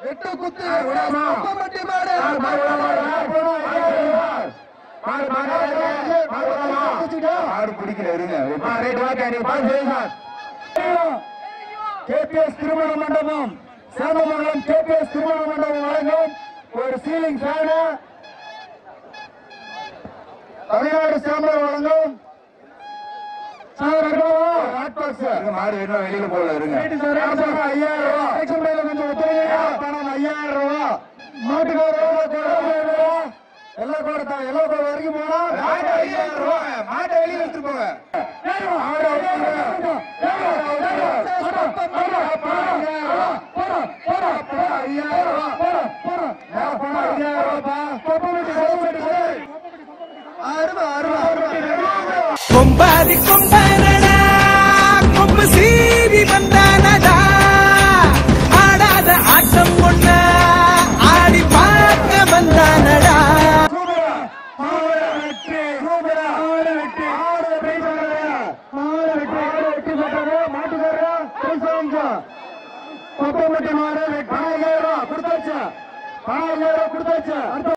வெட்டு குத்து விடாமா. கொப்பம்பட்டி மாடு யார் மாடு விடாமா? யார் போனா? யார் போனா? மாடு, மாடு, மாடு, மாடு விடாமா? மாடு பிடிக்கல, இருங்க. ஆ, ரைட், ஓகே, நீங்க பாத்து செய்யுங்க. கேபிஎஸ் திருமண மண்டபம் சேமமங்கலம் கேபிஎஸ் திருமண மண்டபம் வழங்கும் ஒரு சீலிங் ஃபேனு தமிழ்நாடு சேம்பர் வழங்கும் மாடு வேணும் வெளியில போல இருங்க ஐயாயிரம் ரூபாய் கொஞ்சம் ஒத்துழைங்க பணம் ஐயாயிரம் ரூபாய் மாட்டுக்காரர் எல்லா கோடத்தா எல்லா கோட வரைக்கும் போனா மாட்டு ஐயாயிரம் ரூபாய் மாட்டை வெளியில எடுத்துட்டு போங்க ஆடு கொம்பாதி கொம்பானடா கொம்பு சீவி வந்தானடா ஆடாத ஆட்டம் ஒண்ண ஆடி பார்க்க வந்தானடா மாடு வெட்டி மாடு வெட்டி கொடுத்தாச்சு கொடுத்தாச்சு